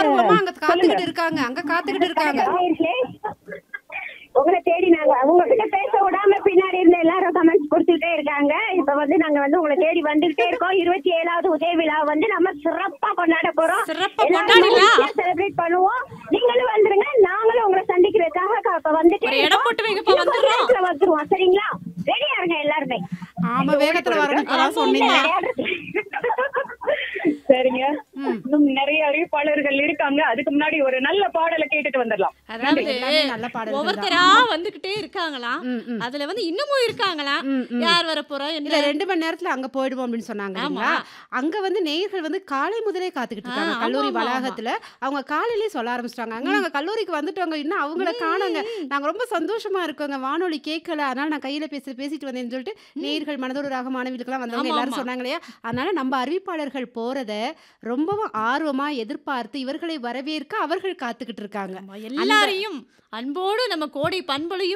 ஆர்வமா அங்க காத்துக்கிட்டு இருக்காங்க அங்க காத்துக்கிட்டு இருக்காங்க நேயர்களே, உங்களை தேடி நாங்க உங்ககிட்ட பேச விடாம பின்னாடி இருந்த எல்லாரும் கமெண்ட்ஸ் கொடுத்துட்டே இருக்காங்க இப்ப வந்து நாங்க வந்து உங்களை தேடி வந்துகிட்டே இருக்கோம் இருபத்தி ஏழாவது உதய விழா வந்து நம்ம சிறப்பா கொண்டாட போறோம் சிறப்பா கொண்டாடலாம். செலிப்ரேட் பண்ணுவோம் நீங்களும் வந்துருங்க நாங்களும் உங்களை சந்திக்கிறதுக்காக க- இப்ப வந்துட்டே ஒரு இடம் இருக்கோம். போட்டு வைங்கப்பா, இன்னும் கொஞ்ச வந்துடுறோம். நேரத்துல வந்துருவோம் சரிங்களா ரெடியா இருங்க எல்லாருமே ஆமா வேகத்துல வரணும் இப்பதான் சொன்னீங்க சரிங்க இன்னும் நிறைய அறிவிப்பாளர்கள் இருக்காங்க அதுக்கு முன்னாடி ஒரு நல்ல பாடலை கேட்டுட்டு வந்துடலாம் அதாவது எல்லாமே நல்ல பாடல்கள் தான். ஒவ்வொருத்தரா வந்துகிட்டே இருக்காங்களாம் ம், ம். அதுல வந்து இன்னமும் இருக்காங்களாம் ம், ம். யார் வர போறா இல்ல என்ன ரெண்டு மணி நேரத்துல அங்க போயிடுவோம் அப்படின்னு சொன்னாங்க ஆமா. இல்லைங்களா அங்க வந்து நேயர்கள் வந்து காலை முதலே காத்துக்கிட்டு இருக்காங்க ஆ, ஆமா, கல்லூரி ஆமா, ஆமா. வளாகத்துல அவங்க காலையிலேயே சொல்ல ஆரம்பிச்சிட்டாங்க அங்க நாங்க கல்லூரிக்கு வந்துட்டோங்க இன்னும் அவங்கள காணோங்க நாங்க ரொம்ப சந்தோஷமா இருக்கோங்க வானொலி கேட்கல அதனால நான் கையில பேசி பேசிட்டு வந்தேன்னு சொல்லிட்டு நேயர்கள் மனதோடு ராக மாணவிகளுக்கெல்லாம் வந்தவங்க ஆமா, எல்லாரும் ஆமா. சொன்னாங்க இல்லையா அதனால நம்ம அறிவிப்பாளர்கள் போறத ரொம்பவும் ஆர்வமா எதிர்பார்த்து இவர்களை வரவேற்க அவர்கள் காத்துக்கிட்டு இருக்காங்க எல்லாரையும் அன்போடு நம்ம கோடை பண்பலையும்